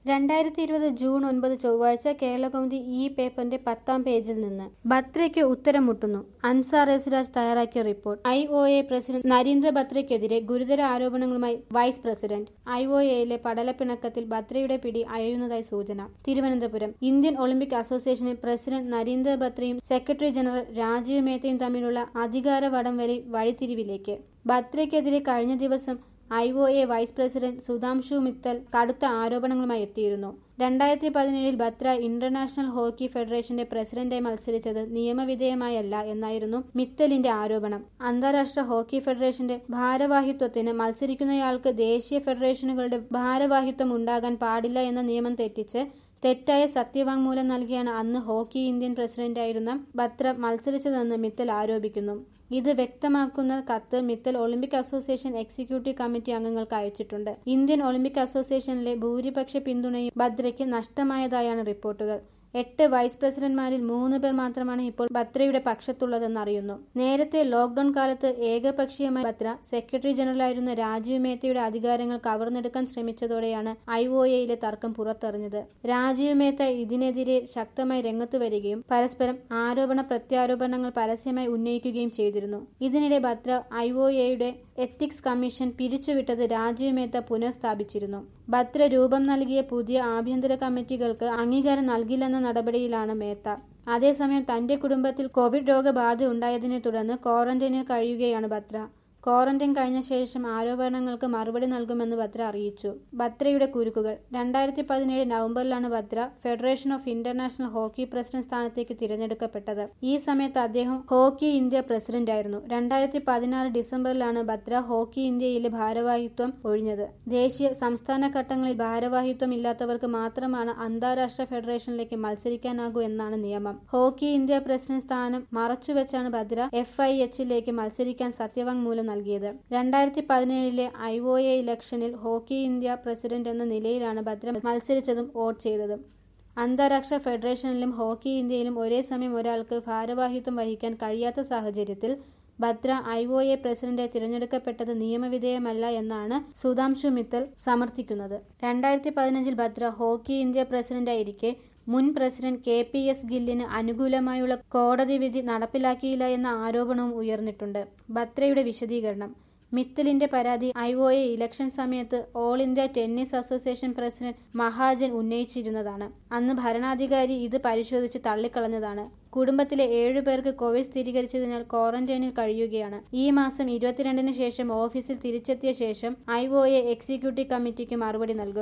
രണ്ടായിരത്തി ഇരുപത് ജൂൺ ഒൻപത് ചൊവ്വാഴ്ച കേരളകൗമുദി ഈ പേപ്പറിന്റെ പത്താം പേജിൽ നിന്ന് ബത്രയ്ക്ക് ഉത്തരം മുട്ടുന്നു അൻസാർ എസ്രാജ് തയ്യാറാക്കിയ report I O A president Narinder ബത്രയ്ക്കെതിരെ ഗുരുതര ആരോപണങ്ങളുമായി വൈസ് പ്രസിഡന്റ് ഐ ഒ എയിലെ പടലപ്പിണക്കത്തിൽ ബത്രയുടെ പിടി അയയുന്നതായി സൂചന തിരുവനന്തപുരം ഇന്ത്യൻ ഒളിമ്പിക് അസോസിയേഷനിൽ പ്രസിഡന്റ് നരീന്ദ്ര ബത്രയും സെക്രട്ടറി ജനറൽ രാജീവ് മേത്തയും തമ്മിലുള്ള അധികാര വടംവലി വഴിത്തിരിവിലേക്ക് ബത്രയ്ക്കെതിരെ കഴിഞ്ഞ ദിവസം I O A vice president Sudhanshu Mittal കടുത്ത ആരോപണങ്ങളുമായി എത്തിയിരുന്നു രണ്ടായിരത്തി പതിനേഴിൽ ബത്ര ഇന്റർനാഷണൽ ഹോക്കി ഫെഡറേഷന്റെ പ്രസിഡന്റായി മത്സരിച്ചത് നിയമവിധേയമായല്ല എന്നായിരുന്നു മിത്തലിന്റെ ആരോപണം അന്താരാഷ്ട്ര ഹോക്കി ഫെഡറേഷന്റെ ഭാരവാഹിത്വത്തിന് മത്സരിക്കുന്നയാൾക്ക് ദേശീയ ഫെഡറേഷനുകളുടെ ഭാരവാഹിത്വം ഉണ്ടാകാൻ പാടില്ല എന്ന നിയമം തെറ്റിച്ച് തെറ്റായ സത്യവാങ്മൂലം നൽകിയാണ് അന്ന് ഹോക്കി ഇന്ത്യൻ പ്രസിഡന്റായിരുന്ന ബത്ര മത്സരിച്ചതെന്ന് മിത്തൽ ആരോപിക്കുന്നു ഇത് വ്യക്തമാക്കുന്ന കത്ത് Mittal Olympic association executive committee അംഗങ്ങൾക്ക് അയച്ചിട്ടുണ്ട് ഇന്ത്യൻ ഒളിമ്പിക് അസോസിയേഷനിലെ ഭൂരിപക്ഷ പിന്തുണയും ബദ്രയ്ക്ക് നഷ്ടമായതായാണ് റിപ്പോർട്ടുകൾ എട്ട് വൈസ് പ്രസിഡന്റ്മാരിൽ മൂന്ന് പേർ മാത്രമാണ് ഇപ്പോൾ ബത്രയുടെ പക്ഷത്തുള്ളതെന്ന് അറിയുന്നു നേരത്തെ ലോക്ഡൌൺ കാലത്ത് ഏകപക്ഷീയമായി ബത്ര സെക്രട്ടറി ജനറലായിരുന്ന രാജീവ് മേത്തയുടെ അധികാരങ്ങൾ കവർന്നെടുക്കാൻ ശ്രമിച്ചതോടെയാണ് ഐ ഒ എയിലെ തർക്കം പുറത്തറിഞ്ഞത് രാജീവ് മേത്ത ഇതിനെതിരെ ശക്തമായി രംഗത്തു വരികയും പരസ്പരം ആരോപണ പ്രത്യാരോപണങ്ങൾ പരസ്യമായി ഉന്നയിക്കുകയും ചെയ്തിരുന്നു ഇതിനിടെ ബത്ര ഐ ഒ എയുടെ എത്തിക്സ് കമ്മീഷൻ പിരിച്ചുവിട്ടത് രാജീവ് മേത്ത പുനഃസ്ഥാപിച്ചിരുന്നു ബത്ര രൂപം നൽകിയ പുതിയ ആഭ്യന്തര കമ്മിറ്റികൾക്ക് അംഗീകാരം നൽകില്ലെന്ന നടപടിയിലാണ് മേത്ത അതേസമയം തന്റെ കുടുംബത്തിൽ കോവിഡ് രോഗബാധ ഉണ്ടായതിനെ തുടർന്ന് ക്വാറന്റൈനിൽ കഴിയുകയാണ് ബത്ര ക്വാറന്റൈൻ കഴിഞ്ഞ ശേഷം ആരോപണങ്ങൾക്ക് മറുപടി നൽകുമെന്ന് ബത്ര അറിയിച്ചു ബത്രയുടെ കുരുക്കുകൾ രണ്ടായിരത്തി പതിനേഴ് നവംബറിലാണ് Batra federation of international hockey president സ്ഥാനത്തേക്ക് തിരഞ്ഞെടുക്കപ്പെട്ടത് ഈ സമയത്ത് അദ്ദേഹം ഹോക്കി ഇന്ത്യ പ്രസിഡന്റായിരുന്നു രണ്ടായിരത്തി പതിനാറ് ഡിസംബറിലാണ് ബത്ര ഹോക്കി ഇന്ത്യയിലെ ഭാരവാഹിത്വം ഒഴിഞ്ഞത് ദേശീയ സംസ്ഥാന ഘട്ടങ്ങളിൽ ഭാരവാഹിത്വം ഇല്ലാത്തവർക്ക് മാത്രമാണ് അന്താരാഷ്ട്ര ഫെഡറേഷനിലേക്ക് മത്സരിക്കാനാകൂ എന്നാണ് നിയമം ഹോക്കി ഇന്ത്യ പ്രസിഡന്റ് സ്ഥാനം മറച്ചുവെച്ചാണ് ബത്ര എഫ് ഐ എച്ചിലേക്ക് മത്സരിക്കാൻ സത്യവാങ്മൂലം നൽകിയത് രണ്ടായിരത്തി പതിനേഴിലെ ഐ ഒ എ ഇലക്ഷനിൽ ഹോക്കി ഇന്ത്യ പ്രസിഡന്റ് എന്ന നിലയിലാണ് ഭദ്ര മത്സരിച്ചതും വോട്ട് ചെയ്തതും അന്താരാഷ്ട്ര ഫെഡറേഷനിലും ഹോക്കി ഇന്ത്യയിലും ഒരേ സമയം ഒരാൾക്ക് ഭാരവാഹിത്വം വഹിക്കാൻ കഴിയാത്ത സാഹചര്യത്തിൽ ഭദ്ര ഐ ഒ എ പ്രസിഡന്റായി തിരഞ്ഞെടുക്കപ്പെട്ടത് നിയമവിധേയമല്ല എന്നാണ് സുധാംശു മിത്തൽ സമർത്ഥിക്കുന്നത് രണ്ടായിരത്തി പതിനഞ്ചിൽ ഭദ്ര ഹോക്കി ഇന്ത്യ പ്രസിഡന്റായിരിക്കെ മുൻ പ്രസിഡന്റ് കെ പി എസ് ഗില്ലിന് അനുകൂലമായുള്ള കോടതി വിധി നടപ്പിലാക്കിയില്ല എന്ന ആരോപണവും ഉയർന്നിട്ടുണ്ട് ബത്രയുടെ വിശദീകരണം മിത്തലിന്റെ പരാതി ഐ ഒ എ ഇലക്ഷൻ സമയത്ത് all India tennis association president Mahajan ഉന്നയിച്ചിരുന്നതാണ് അന്ന് ഭരണാധികാരി ഇത് പരിശോധിച്ച് തള്ളിക്കളഞ്ഞതാണ് കുടുംബത്തിലെ ഏഴു പേർക്ക് കോവിഡ് സ്ഥിരീകരിച്ചതിനാൽ ക്വാറന്റൈനിൽ കഴിയുകയാണ് ഈ മാസം ഇരുപത്തിരണ്ടിന് ശേഷം ഓഫീസിൽ തിരിച്ചെത്തിയ ശേഷം ഐ ഒ എ എക്സിക്യൂട്ടീവ് കമ്മിറ്റിക്ക് മറുപടി നൽകും